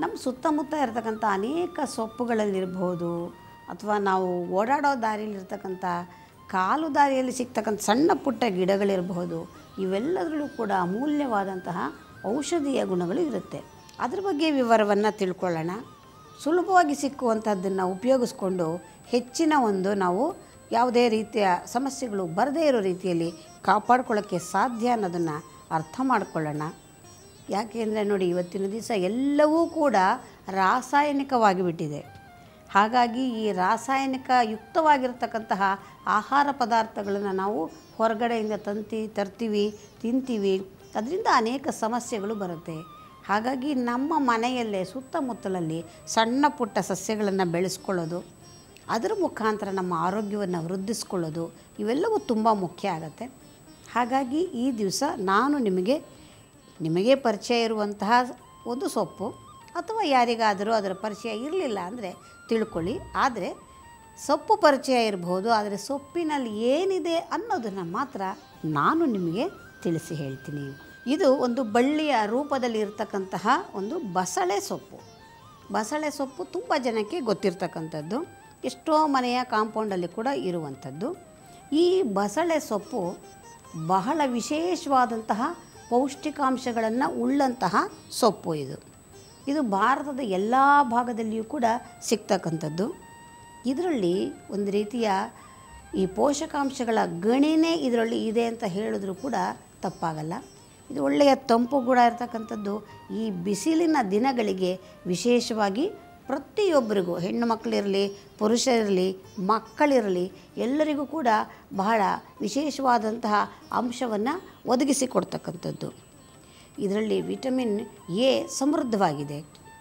ನಮ್ಮ ಸುತ್ತಮುತ್ತ ಇರತಕ್ಕಂಥ ಅನೇಕ ಸೊಪ್ಪುಗಳಲ್ಲಿರ್ಬೋದು ಅಥವಾ ನಾವು ಓಡಾಡೋ ದಾರಿಯಲ್ಲಿರ್ತಕ್ಕಂಥ ಕಾಲು ದಾರಿಯಲ್ಲಿ ಸಿಗ್ತಕ್ಕಂಥ ಸಣ್ಣ ಪುಟ್ಟ ಗಿಡಗಳಿರಬಹುದು ಇವೆಲ್ಲದರಲ್ಲೂ ಕೂಡ ಅಮೂಲ್ಯವಾದಂತಹ ಔಷಧೀಯ ಗುಣಗಳು ಇರುತ್ತೆ ಅದ್ರ ಬಗ್ಗೆ ವಿವರವನ್ನು ತಿಳ್ಕೊಳ್ಳೋಣ ಸುಲಭವಾಗಿ ಸಿಕ್ಕುವಂಥದ್ದನ್ನು ಉಪಯೋಗಿಸ್ಕೊಂಡು ಹೆಚ್ಚಿನ ಒಂದು ನಾವು ಯಾವುದೇ ರೀತಿಯ ಸಮಸ್ಯೆಗಳು ಬರದೇ ಇರೋ ರೀತಿಯಲ್ಲಿ ಕಾಪಾಡ್ಕೊಳ್ಳೋಕ್ಕೆ ಸಾಧ್ಯ ಅನ್ನೋದನ್ನು ಅರ್ಥ ಮಾಡ್ಕೊಳ್ಳೋಣ ಯಾಕೆಂದರೆ ನೋಡಿ ಇವತ್ತಿನ ದಿವಸ ಎಲ್ಲವೂ ಕೂಡ ರಾಸಾಯನಿಕವಾಗಿ ಬಿಟ್ಟಿದೆ ಹಾಗಾಗಿ ಈ ರಾಸಾಯನಿಕ ಯುಕ್ತವಾಗಿರ್ತಕ್ಕಂತಹ ಆಹಾರ ಪದಾರ್ಥಗಳನ್ನು ನಾವು ಹೊರಗಡೆಯಿಂದ ತಂತಿ ತರ್ತೀವಿ ತಿಂತೀವಿ ಅದರಿಂದ ಅನೇಕ ಸಮಸ್ಯೆಗಳು ಬರುತ್ತೆ ಹಾಗಾಗಿ ನಮ್ಮ ಮನೆಯಲ್ಲೇ ಸುತ್ತಮುತ್ತಲಲ್ಲಿ ಸಣ್ಣ ಪುಟ್ಟ ಸಸ್ಯಗಳನ್ನು ಬೆಳೆಸ್ಕೊಳ್ಳೋದು ಅದರ ಮುಖಾಂತರ ನಮ್ಮ ಆರೋಗ್ಯವನ್ನು ವೃದ್ಧಿಸ್ಕೊಳ್ಳೋದು ಇವೆಲ್ಲವೂ ತುಂಬ ಮುಖ್ಯ ಆಗುತ್ತೆ ಹಾಗಾಗಿ ಈ ದಿವಸ ನಾನು ನಿಮಗೆ ನಿಮಗೆ ಪರಿಚಯ ಇರುವಂತಹ ಒಂದು ಸೊಪ್ಪು ಅಥವಾ ಯಾರಿಗಾದರೂ ಅದರ ಪರಿಚಯ ಇರಲಿಲ್ಲ ಅಂದರೆ ತಿಳ್ಕೊಳ್ಳಿ ಆದರೆ ಸೊಪ್ಪು ಪರಿಚಯ ಇರಬಹುದು ಆದರೆ ಸೊಪ್ಪಿನಲ್ಲಿ ಏನಿದೆ ಅನ್ನೋದನ್ನು ಮಾತ್ರ ನಾನು ನಿಮಗೆ ತಿಳಿಸಿ ಹೇಳ್ತೀನಿ ಇದು ಒಂದು ಬಳ್ಳಿಯ ರೂಪದಲ್ಲಿ ಇರತಕ್ಕಂತಹ ಒಂದು ಬಸಳೆ ಸೊಪ್ಪು ಬಸಳೆ ಸೊಪ್ಪು ತುಂಬ ಜನಕ್ಕೆ ಗೊತ್ತಿರ್ತಕ್ಕಂಥದ್ದು ಎಷ್ಟೋ ಮನೆಯ ಕಾಂಪೌಂಡಲ್ಲಿ ಕೂಡ ಇರುವಂಥದ್ದು ಈ ಬಸಳೆ ಸೊಪ್ಪು ಬಹಳ ವಿಶೇಷವಾದಂತಹ ಪೌಷ್ಟಿಕಾಂಶಗಳನ್ನು ಉಳ್ಳಂತಹ ಸೊಪ್ಪು ಇದು ಇದು ಭಾರತದ ಎಲ್ಲ ಭಾಗದಲ್ಲಿಯೂ ಕೂಡ ಸಿಗ್ತಕ್ಕಂಥದ್ದು ಇದರಲ್ಲಿ ಒಂದು ರೀತಿಯ ಈ ಪೋಷಕಾಂಶಗಳ ಗಣಿನೇ ಇದರಲ್ಲಿ ಇದೆ ಅಂತ ಹೇಳಿದ್ರೂ ಕೂಡ ತಪ್ಪಾಗಲ್ಲ ಇದು ಒಳ್ಳೆಯ ತಂಪು ಕೂಡ ಇರತಕ್ಕಂಥದ್ದು ಈ ಬಿಸಿಲಿನ ದಿನಗಳಿಗೆ ವಿಶೇಷವಾಗಿ ಪ್ರತಿಯೊಬ್ಬರಿಗೂ ಹೆಣ್ಣು ಮಕ್ಕಳಿರಲಿ ಪುರುಷರಿರಲಿ ಮಕ್ಕಳಿರಲಿ ಎಲ್ಲರಿಗೂ ಕೂಡ ಬಹಳ ವಿಶೇಷವಾದಂತಹ ಅಂಶವನ್ನು ಒದಗಿಸಿಕೊಡ್ತಕ್ಕಂಥದ್ದು ಇದರಲ್ಲಿ ವಿಟಮಿನ್ ಎ ಸಮೃದ್ಧವಾಗಿದೆ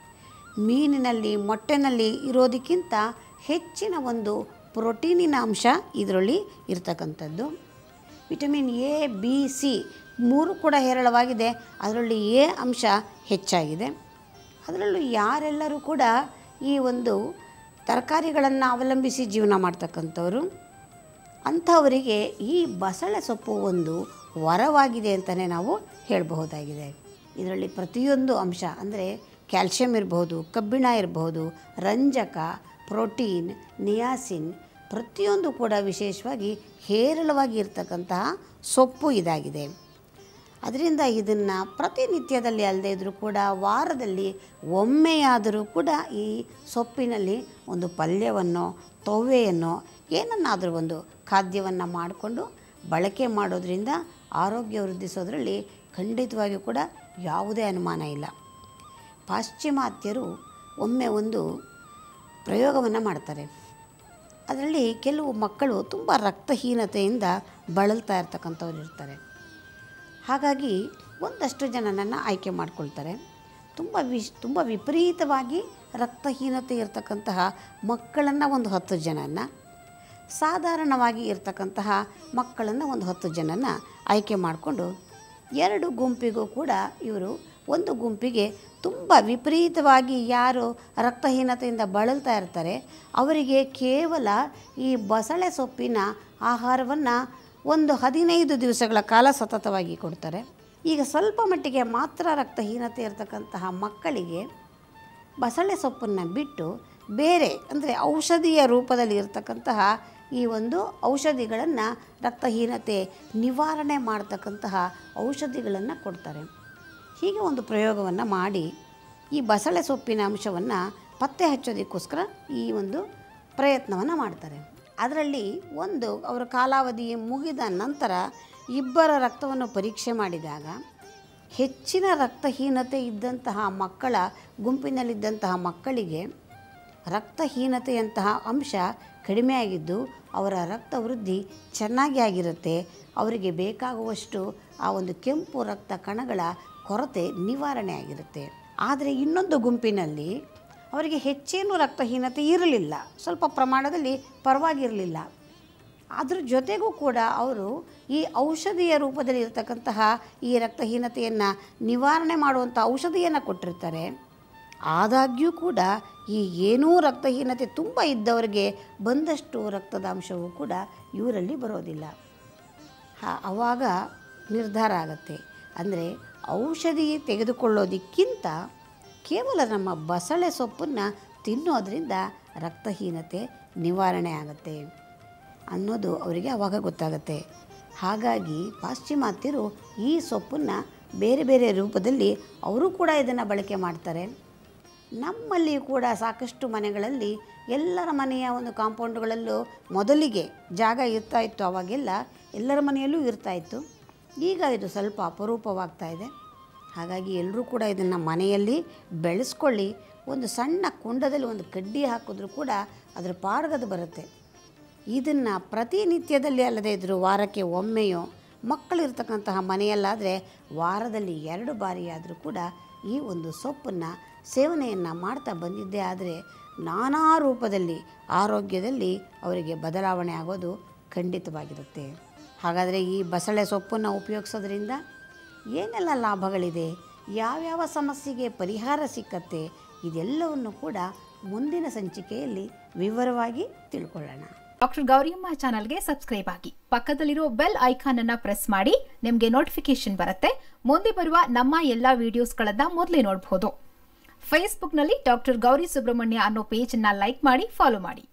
ಮೀನಿನಲ್ಲಿ ಮೊಟ್ಟೆನಲ್ಲಿ ಇರೋದಕ್ಕಿಂತ ಹೆಚ್ಚಿನ ಒಂದು ಪ್ರೋಟೀನಿನ ಅಂಶ ಇದರಲ್ಲಿ ಇರ್ತಕ್ಕಂಥದ್ದು ವಿಟಮಿನ್ ಎ ಬಿ ಸಿ ಮೂರು ಕೂಡ ಹೇರಳವಾಗಿದೆ ಅದರಲ್ಲಿ ಎ ಅಂಶ ಹೆಚ್ಚಾಗಿದೆ ಅದರಲ್ಲೂ ಯಾರೆಲ್ಲರೂ ಕೂಡ ಈ ಒಂದು ತರಕಾರಿಗಳನ್ನು ಅವಲಂಬಿಸಿ ಜೀವನ ಮಾಡ್ತಕ್ಕಂಥವ್ರು ಅಂಥವರಿಗೆ ಈ ಬಸಳೆ ಸೊಪ್ಪು ಒಂದು ವರವಾಗಿದೆ ಅಂತಲೇ ನಾವು ಹೇಳಬಹುದಾಗಿದೆ ಇದರಲ್ಲಿ ಪ್ರತಿಯೊಂದು ಅಂಶ ಅಂದರೆ ಕ್ಯಾಲ್ಶಿಯಂ ಇರಬಹುದು ಕಬ್ಬಿಣ ಇರಬಹುದು ರಂಜಕ ಪ್ರೋಟೀನ್ ನಿಯಾಸಿನ್ ಪ್ರತಿಯೊಂದು ಕೂಡ ವಿಶೇಷವಾಗಿ ಹೇರಳವಾಗಿ ಇರ್ತಕ್ಕಂತಹ ಸೊಪ್ಪು ಇದಾಗಿದೆ ಅದರಿಂದ ಇದನ್ನು ಪ್ರತಿನಿತ್ಯದಲ್ಲಿ ಅಲ್ಲದೆ ಇದ್ದರೂ ಕೂಡ ವಾರದಲ್ಲಿ ಒಮ್ಮೆಯಾದರೂ ಕೂಡ ಈ ಸೊಪ್ಪಿನಲ್ಲಿ ಒಂದು ಪಲ್ಯವನ್ನು ತೊವ್ವೆಯನ್ನು ಏನನ್ನಾದರೂ ಒಂದು ಖಾದ್ಯವನ್ನು ಮಾಡಿಕೊಂಡು ಬಳಕೆ ಮಾಡೋದ್ರಿಂದ ಆರೋಗ್ಯ ವೃದ್ಧಿಸೋದ್ರಲ್ಲಿ ಖಂಡಿತವಾಗಿಯೂ ಕೂಡ ಯಾವುದೇ ಅನುಮಾನ ಇಲ್ಲ ಪಾಶ್ಚಿಮಾತ್ಯರು ಒಮ್ಮೆ ಒಂದು ಪ್ರಯೋಗವನ್ನು ಮಾಡ್ತಾರೆ ಅದರಲ್ಲಿ ಕೆಲವು ಮಕ್ಕಳು ತುಂಬ ರಕ್ತಹೀನತೆಯಿಂದ ಬಳಲ್ತಾ ಇರ್ತಕ್ಕಂಥವ್ರು ಇರ್ತಾರೆ ಹಾಗಾಗಿ ಒಂದಷ್ಟು ಜನನನ್ನು ಆಯ್ಕೆ ಮಾಡ್ಕೊಳ್ತಾರೆ ತುಂಬ ವಿಶ್ ತುಂಬ ವಿಪರೀತವಾಗಿ ರಕ್ತಹೀನತೆ ಇರತಕ್ಕಂತಹ ಮಕ್ಕಳನ್ನು ಒಂದು ಹತ್ತು ಜನನ ಸಾಧಾರಣವಾಗಿ ಇರ್ತಕ್ಕಂತಹ ಮಕ್ಕಳನ್ನು ಒಂದು ಹತ್ತು ಜನನ ಆಯ್ಕೆ ಮಾಡಿಕೊಂಡು ಎರಡು ಗುಂಪಿಗೂ ಕೂಡ ಇವರು ಒಂದು ಗುಂಪಿಗೆ ತುಂಬ ವಿಪರೀತವಾಗಿ ಯಾರು ರಕ್ತಹೀನತೆಯಿಂದ ಬಳಲ್ತಾ ಇರ್ತಾರೆ ಅವರಿಗೆ ಕೇವಲ ಈ ಬಸಳೆ ಸೊಪ್ಪಿನ ಆಹಾರವನ್ನು ಒಂದು ಹದಿನೈದು ದಿವಸಗಳ ಕಾಲ ಸತತವಾಗಿ ಕೊಡ್ತಾರೆ ಈಗ ಸ್ವಲ್ಪ ಮಟ್ಟಿಗೆ ಮಾತ್ರ ರಕ್ತಹೀನತೆ ಇರತಕ್ಕಂತಹ ಮಕ್ಕಳಿಗೆ ಬಸಳೆ ಸೊಪ್ಪನ್ನು ಬಿಟ್ಟು ಬೇರೆ ಅಂದರೆ ಔಷಧಿಯ ರೂಪದಲ್ಲಿ ಇರತಕ್ಕಂತಹ ಈ ಒಂದು ಔಷಧಿಗಳನ್ನು ರಕ್ತಹೀನತೆ ನಿವಾರಣೆ ಮಾಡ್ತಕ್ಕಂತಹ ಔಷಧಿಗಳನ್ನು ಕೊಡ್ತಾರೆ ಹೀಗೆ ಒಂದು ಪ್ರಯೋಗವನ್ನು ಮಾಡಿ ಈ ಬಸಳೆ ಸೊಪ್ಪಿನ ಅಂಶವನ್ನು ಪತ್ತೆ ಹಚ್ಚೋದಕ್ಕೋಸ್ಕರ ಈ ಒಂದು ಪ್ರಯತ್ನವನ್ನು ಮಾಡ್ತಾರೆ ಅದರಲ್ಲಿ ಒಂದು ಅವರ ಕಾಲಾವಧಿ ಮುಗಿದ ನಂತರ ಇಬ್ಬರ ರಕ್ತವನ್ನು ಪರೀಕ್ಷೆ ಮಾಡಿದಾಗ ಹೆಚ್ಚಿನ ರಕ್ತಹೀನತೆ ಇದ್ದಂತಹ ಮಕ್ಕಳ ಗುಂಪಿನಲ್ಲಿದ್ದಂತಹ ಮಕ್ಕಳಿಗೆ ರಕ್ತಹೀನತೆಯಂತಹ ಅಂಶ ಕಡಿಮೆಯಾಗಿದ್ದು ಅವರ ರಕ್ತ ವೃದ್ಧಿ ಚೆನ್ನಾಗಿ ಆಗಿರುತ್ತೆ ಅವರಿಗೆ ಬೇಕಾಗುವಷ್ಟು ಆ ಒಂದು ಕೆಂಪು ರಕ್ತ ಕಣಗಳ ಕೊರತೆ ನಿವಾರಣೆ ಆಗಿರುತ್ತೆ ಆದರೆ ಇನ್ನೊಂದು ಗುಂಪಿನಲ್ಲಿ ಅವರಿಗೆ ಹೆಚ್ಚೇನು ರಕ್ತಹೀನತೆ ಇರಲಿಲ್ಲ ಸ್ವಲ್ಪ ಪ್ರಮಾಣದಲ್ಲಿ ಪರವಾಗಿರಲಿಲ್ಲ ಅದ್ರ ಜೊತೆಗೂ ಕೂಡ ಅವರು ಈ ಔಷಧಿಯ ರೂಪದಲ್ಲಿ ಇರತಕ್ಕಂತಹ ಈ ರಕ್ತಹೀನತೆಯನ್ನು ನಿವಾರಣೆ ಮಾಡುವಂಥ ಔಷಧಿಯನ್ನು ಕೊಟ್ಟಿರ್ತಾರೆ ಆದಾಗ್ಯೂ ಕೂಡ ಈ ಏನೂ ರಕ್ತಹೀನತೆ ತುಂಬ ಇದ್ದವರಿಗೆ ಬಂದಷ್ಟು ರಕ್ತದ ಅಂಶವೂ ಕೂಡ ಇವರಲ್ಲಿ ಬರೋದಿಲ್ಲ ಹಾ ಆವಾಗ ನಿರ್ಧಾರ ಆಗುತ್ತೆ ಅಂದರೆ ಔಷಧಿ ತೆಗೆದುಕೊಳ್ಳೋದಕ್ಕಿಂತ ಕೇವಲ ನಮ್ಮ ಬಸಳೆ ಸೊಪ್ಪನ್ನು ತಿನ್ನೋದ್ರಿಂದ ರಕ್ತಹೀನತೆ ನಿವಾರಣೆ ಆಗುತ್ತೆ ಅನ್ನೋದು ಅವರಿಗೆ ಆವಾಗ ಗೊತ್ತಾಗುತ್ತೆ ಹಾಗಾಗಿ ಪಾಶ್ಚಿಮಾತ್ಯರು ಈ ಸೊಪ್ಪನ್ನು ಬೇರೆ ಬೇರೆ ರೂಪದಲ್ಲಿ ಅವರು ಕೂಡ ಇದನ್ನು ಬಳಕೆ ಮಾಡ್ತಾರೆ ನಮ್ಮಲ್ಲಿ ಕೂಡ ಸಾಕಷ್ಟು ಮನೆಗಳಲ್ಲಿ ಎಲ್ಲರ ಮನೆಯ ಒಂದು ಕಾಂಪೌಂಡ್ಗಳಲ್ಲೂ ಮೊದಲಿಗೆ ಜಾಗ ಇರ್ತಾ ಇತ್ತು ಅವಾಗೆಲ್ಲ ಎಲ್ಲರ ಮನೆಯಲ್ಲೂ ಇರ್ತಾ ಇತ್ತು ಈಗ ಇದು ಸ್ವಲ್ಪ ಅಪರೂಪವಾಗ್ತಾ ಇದೆ ಹಾಗಾಗಿ ಎಲ್ಲರೂ ಕೂಡ ಇದನ್ನು ಮನೆಯಲ್ಲಿ ಬೆಳೆಸ್ಕೊಳ್ಳಿ ಒಂದು ಸಣ್ಣ ಕುಂಡದಲ್ಲಿ ಒಂದು ಕಡ್ಡಿ ಹಾಕಿದ್ರೂ ಕೂಡ ಅದರ ಪಾಡ್ಗದು ಬರುತ್ತೆ ಇದನ್ನು ಪ್ರತಿನಿತ್ಯದಲ್ಲಿ ಅಲ್ಲದೆ ಇದ್ದರೂ ವಾರಕ್ಕೆ ಒಮ್ಮೆಯೋ ಮಕ್ಕಳಿರ್ತಕ್ಕಂತಹ ಮನೆಯಲ್ಲಾದರೆ ವಾರದಲ್ಲಿ ಎರಡು ಬಾರಿ ಆದರೂ ಕೂಡ ಈ ಒಂದು ಸೊಪ್ಪನ್ನು ಸೇವನೆಯನ್ನು ಮಾಡ್ತಾ ಬಂದಿದ್ದೇ ಆದರೆ ನಾನಾ ರೂಪದಲ್ಲಿ ಆರೋಗ್ಯದಲ್ಲಿ ಅವರಿಗೆ ಬದಲಾವಣೆ ಆಗೋದು ಖಂಡಿತವಾಗಿರುತ್ತೆ ಹಾಗಾದರೆ ಈ ಬಸಳೆ ಸೊಪ್ಪನ್ನು ಉಪಯೋಗಿಸೋದ್ರಿಂದ ಏನೆಲ್ಲ ಲಾಭಗಳಿದೆ ಯಾವ್ಯಾವ ಸಮಸ್ಯೆಗೆ ಪರಿಹಾರ ಸಿಕ್ಕತ್ತೆ ಇದೆಲ್ಲವನ್ನು ಕೂಡ ಮುಂದಿನ ಸಂಚಿಕೆಯಲ್ಲಿ ವಿವರವಾಗಿ ತಿಳ್ಕೊಳ್ಳೋಣ ಡಾಕ್ಟರ್ ಗೌರಿಯಮ್ಮ ಚಾನಲ್ಗೆ ಸಬ್ಸ್ಕ್ರೈಬ್ ಆಗಿ ಪಕ್ಕದಲ್ಲಿರೋ ಬೆಲ್ ಐಕಾನ್ ಅನ್ನ ಪ್ರೆಸ್ ಮಾಡಿ ನಿಮಗೆ ನೋಟಿಫಿಕೇಶನ್ ಬರುತ್ತೆ ಮುಂದೆ ಬರುವ ನಮ್ಮ ಎಲ್ಲಾ ವಿಡಿಯೋಸ್ಗಳನ್ನ ಮೊದಲೇ ನೋಡಬಹುದು ಫೇಸ್ಬುಕ್ನಲ್ಲಿ ಡಾಕ್ಟರ್ ಗೌರಿ ಸುಬ್ರಹ್ಮಣ್ಯ ಅನ್ನೋ ಪೇಜ್ ಅನ್ನ ಲೈಕ್ ಮಾಡಿ ಫಾಲೋ ಮಾಡಿ